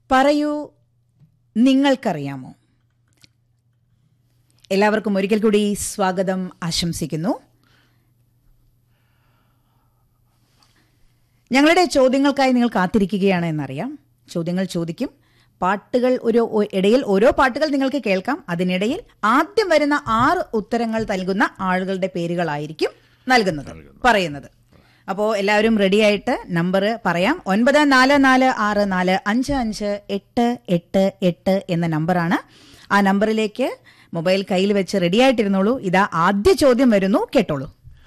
പറയൂ നിങ്ങൾക്കറിയാമോ എല്ലാവർക്കും ഒരിക്കൽ കൂടി സ്വാഗതം ആശംസിക്കുന്നു ഞങ്ങളുടെ ചോദ്യങ്ങൾക്കായി നിങ്ങൾ കാത്തിരിക്കുകയാണ് എന്നറിയാം ചോദ്യങ്ങൾ ചോദിക്കും പാട്ടുകൾ ഒരു ഒ- ഇടയിൽ ഓരോ പാട്ടുകൾ നിങ്ങൾക്ക് കേൾക്കാം അതിനിടയിൽ ആദ്യം വരുന്ന ആറ് ഉത്തരങ്ങൾ നൽകുന്ന ആളുകളുടെ പേരുകളായിരിക്കും നൽകുന്നത് പറയുന്നത് അപ്പോൾ എല്ലാവരും റെഡിയായിട്ട് നമ്പർ പറയാം ഒൻപത് നാല് നാല് ആറ് നാല് അഞ്ച് അഞ്ച് എട്ട് എട്ട് എട്ട് എന്ന നമ്പറാണ് ആ നമ്പറിലേക്ക് മൊബൈൽ കയ്യിൽ വെച്ച് റെഡിയായിട്ടിരുന്നോളൂ ഇതാ ആദ്യ ചോദ്യം വരുന്നു കേട്ടോളൂ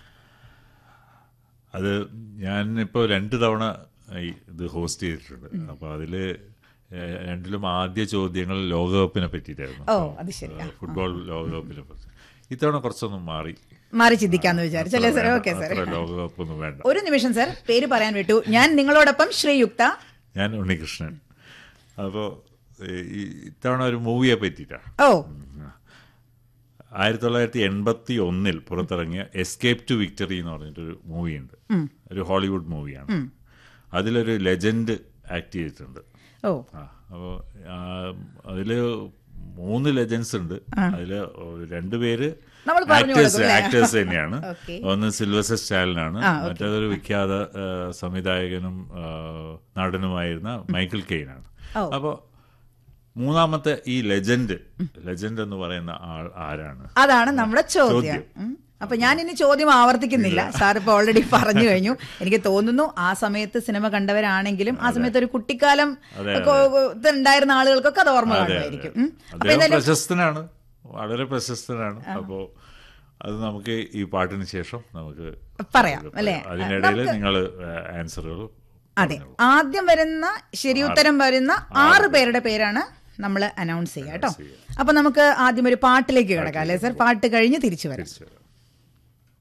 അത് ഞാൻ ഇപ്പോൾ രണ്ട് തവണ ഈ ഇത് ഹോസ്റ്റ് ചെയ്തിട്ടുണ്ട് അപ്പോൾ അതിൽ രണ്ടിലും ആദ്യ ചോദ്യങ്ങൾ ലോകകപ്പിനെ പറ്റിയിട്ടായിരുന്നു ഓ അത് ശരി ആ. ഫുട്ബോൾ ലോകകപ്പിനെ പറ്റി ഇത്തവണ കുറച്ചൊന്നും മാറി മാറി ചിന്തിക്കാന്ന് വിചാരിച്ചല്ലേ സാർ വേണ്ട, ഓക്കെ സാർ അത്ര ലോകകപ്പൊന്നും വേണ്ട ഒരു നിമിഷം സാർ പേര് പറയാൻ വിട്ടു ഞാൻ നിങ്ങളോടൊപ്പം ശ്രീയുക്ത ഞാൻ ഉണ്ണികൃഷ്ണൻ അപ്പോൾ ഈ ഇത്തവണ ഒരു മൂവിയെ പറ്റിയിട്ടാണ് ഓ ആയിരത്തി തൊള്ളായിരത്തി എൺപത്തി ഒന്നിൽ പുറത്തിറങ്ങിയ എസ്കേപ്പ് ടു വിക്ടറി എന്ന് പറഞ്ഞിട്ടൊരു മൂവിയുണ്ട് ഒരു ഹോളിവുഡ് മൂവിയാണ് അതിലൊരു ലെജൻഡ് ആക്ട് ചെയ്തിട്ടുണ്ട് ഓ ആ അപ്പോൾ അതിൽ മൂന്ന് ലെജൻസ് ഉണ്ട് അതിൽ രണ്ടുപേര് നമ്മൾ പറഞ്ഞു ആക്ടേഴ്സ് കൊടുക്കും, അല്ലേ? ആക്ടേഴ്സ് തന്നെയാണ് Okay. ഒന്ന് സിൽവസ്റ്റർ സ്റ്റാലിനാണ് ആ, okay. മറ്റേതൊരു വിഖ്യാത ആ, സംവിധായകനും ആ, നടനുമായിരുന്ന മൈക്കിൾ കെയ്നാണ് ഓ. അപ്പോൾ മൂന്നാമത്തെ ഈ ലെജൻഡ് ലെജൻഡ് എന്ന് പറയുന്ന ആൾ ആരാണ് അതാണ് നമ്മുടെ ചോദ്യം ചോദ്യം. ഉം. അപ്പൊ ഞാൻ ഇനി ചോദ്യം ആവർത്തിക്കുന്നില്ല സാർ ഇപ്പൊ ഓൾറെഡി പറഞ്ഞു കഴിഞ്ഞു എനിക്ക് തോന്നുന്നു ആ സമയത്ത് സിനിമ കണ്ടവരാണെങ്കിലും ആ സമയത്ത് ഒരു കുട്ടിക്കാലം അതെ, ഒക്കെ ഇത് ഉണ്ടായിരുന്ന ആളുകൾക്കൊക്കെ അത് ഓർമ്മ അതെ, അതെ. കാണുമായിരിക്കും ഉം. അപ്പൊ അദ്ദേഹം എന്തായാലും പ്രശസ്തനാണ് വളരെ പ്രശസ്തനാണ് അപ്പോ അത് നമുക്ക് ഈ പാട്ടിന് ശേഷം നമുക്ക് പറയാം അല്ലേ അതിനിടയിൽ നിങ്ങൾ ആൻസറുകൾ അതെ ആദ്യം വരുന്ന ശരി ഉത്തരം വരുന്ന ആറ് പേരുടെ പേരാണ് നമ്മൾ അനൗൺസ് ചെയ്യുക കേട്ടോ അപ്പൊ നമുക്ക് ആദ്യം ഒരു പാട്ടിലേക്ക് കിടക്കാം അല്ലേ സാർ പാട്ട് കഴിഞ്ഞ് തിരിച്ചു വരാം തിരിച്ചു വരാം